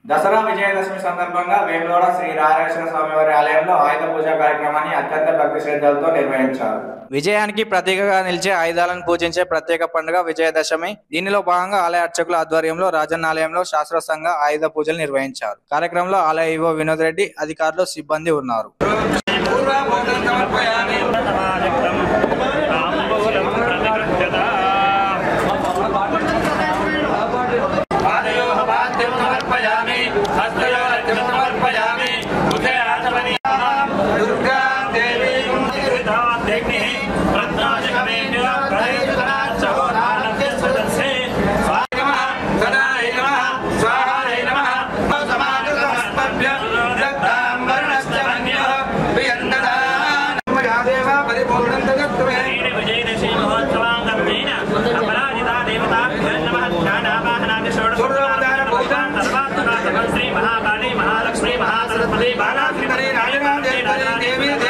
దసరా విజయదశమి సందర్భంగా వేములవాడ శ్రీ రాజేశ్వర స్వామి వారి ఆలయంలో ఆయుధ పూజ కార్యక్రమాన్ని అత్యంత భక్తి శ్రద్ధలతో నిర్వహించారు విజయానికి ప్రతీకగా నిలిచే ఆయుధాలను పూజించే ప్రత్యేక పండుగ విజయదశమి దీనిలో భాగంగా ఆలయ అర్చకుల ఆధ్వర్యంలో రాజన్న ఆలయంలో శాస్త్రోత్సంగా ఆయుధ పూజలు నిర్వహించారు కార్యక్రమంలో ఆలయ ఈవో వినోద్ రెడ్డి అధికారులు సిబ్బంది ఉన్నారు శ్రీ మహాకాళీ మహాలక్ష్మి మహాసరస్వతి బాలాశ్రీ